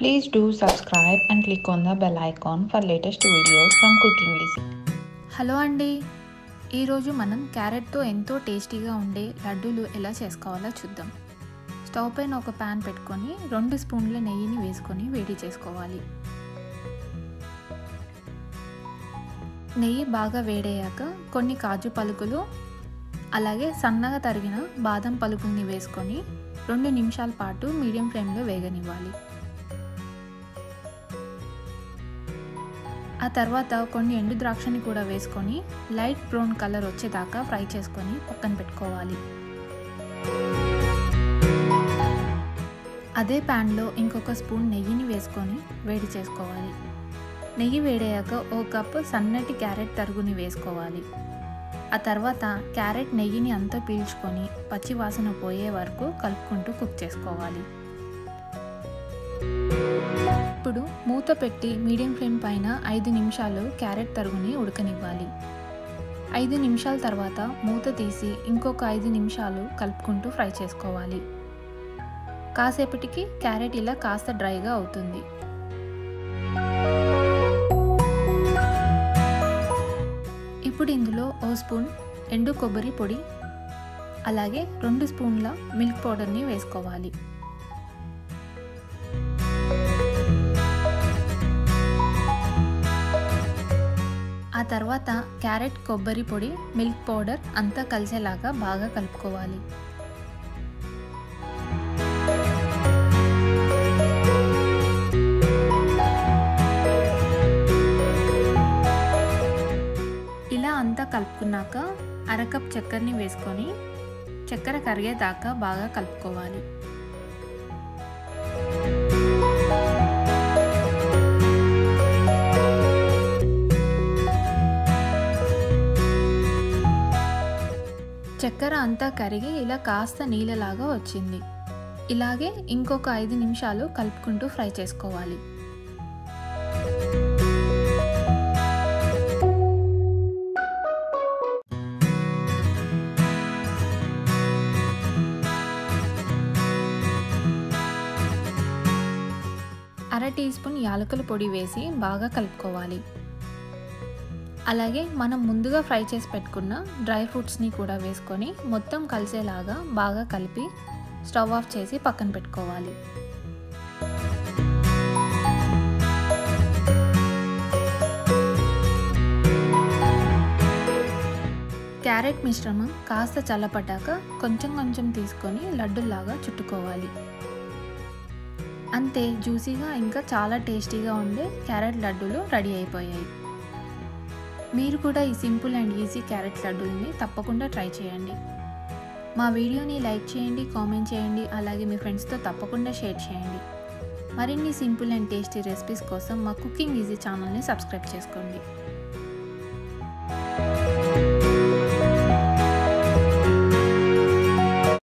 Please do subscribe and click on the bell icon for latest videos from Cooking Easy. Hello అండి ఈరోజు మనం క్యారెట్తో ఎంతో టేస్టీగా ఉండే లడ్డూలు ఎలా చేసుకోవాలో చూద్దాం స్టవ్ పైన ఒక ప్యాన్ పెట్టుకొని రెండు స్పూన్ల నెయ్యిని వేసుకొని వేడి చేసుకోవాలి నెయ్యి బాగా వేడయ్యాక కొన్ని కాజు పలుకులు అలాగే సన్నగా తరిగిన బాదం పలుకుల్ని వేసుకొని రెండు నిమిషాల పాటు మీడియం ఫ్లేమ్లో వేగనివ్వాలి ఆ తర్వాత కొన్ని ఎండు ద్రాక్షని కూడా వేసుకొని లైట్ బ్రౌన్ కలర్ వచ్చేదాకా ఫ్రై చేసుకొని పక్కన పెట్టుకోవాలి అదే ప్యాన్లో ఇంకొక స్పూన్ నెయ్యిని వేసుకొని వేడి చేసుకోవాలి నెయ్యి వేడయ్యాక ఓ కప్పు సన్నటి క్యారెట్ తరుగుని వేసుకోవాలి ఆ తర్వాత క్యారెట్ నెయ్యిని అంతా పీల్చుకొని పచ్చి వాసన పోయే వరకు కలుపుకుంటూ కుక్ చేసుకోవాలి ఇప్పుడు మూత పెట్టి మీడియం ఫ్లేమ్ పైన ఐదు నిమిషాలు క్యారెట్ తరుగుని ఉడకనివ్వాలి ఐదు నిమిషాల తర్వాత మూత తీసి ఇంకొక ఐదు నిమిషాలు కలుపుకుంటూ ఫ్రై చేసుకోవాలి కాసేపటికి క్యారెట్ ఇలా కాస్త డ్రైగా అవుతుంది ఇప్పుడు ఇందులో ఓ స్పూన్ ఎండు కొబ్బరి పొడి అలాగే రెండు స్పూన్ల మిల్క్ పౌడర్ని వేసుకోవాలి ఆ తర్వాత క్యారెట్ కొబ్బరి పొడి మిల్క్ పౌడర్ అంతా కలిసేలాగా బాగా కలుపుకోవాలి ఇలా అంతా కలుపుకున్నాక అరకప్ చక్కెరని వేసుకొని చక్కెర కరిగేదాకా బాగా కలుపుకోవాలి చక్కెర అంతా కరిగి ఇలా కాస్త నీళ్ళలాగా వచ్చింది ఇలాగే ఇంకొక ఐదు నిమిషాలు కలుపుకుంటూ ఫ్రై చేసుకోవాలి అర టీ స్పూన్ యాలకుల పొడి వేసి బాగా కలుపుకోవాలి అలాగే మనం ముందుగా ఫ్రై చేసి పెట్టుకున్న డ్రై ఫ్రూట్స్ని కూడా వేసుకొని మొత్తం కలిసేలాగా బాగా కలిపి స్టవ్ ఆఫ్ చేసి పక్కన పెట్టుకోవాలి క్యారెట్ మిశ్రమం కాస్త చల్లపడ్డాక కొంచెం కొంచెం తీసుకొని లడ్డులాగా చుట్టుకోవాలి అంతే జ్యూసీగా ఇంకా చాలా టేస్టీగా ఉండే క్యారెట్ లడ్డూలు రెడీ అయిపోయాయి మీరు కూడా ఈ సింపుల్ అండ్ ఈజీ క్యారెట్ లడ్డూల్ని తప్పకుండా ట్రై చేయండి మా వీడియోని లైక్ చేయండి కామెంట్ చేయండి అలాగే మీ ఫ్రెండ్స్తో తప్పకుండా షేర్ చేయండి మరిన్ని సింపుల్ అండ్ టేస్టీ రెసిపీస్ కోసం మా కుకింగ్ ఈజీ ఛానల్ని సబ్స్క్రైబ్ చేసుకోండి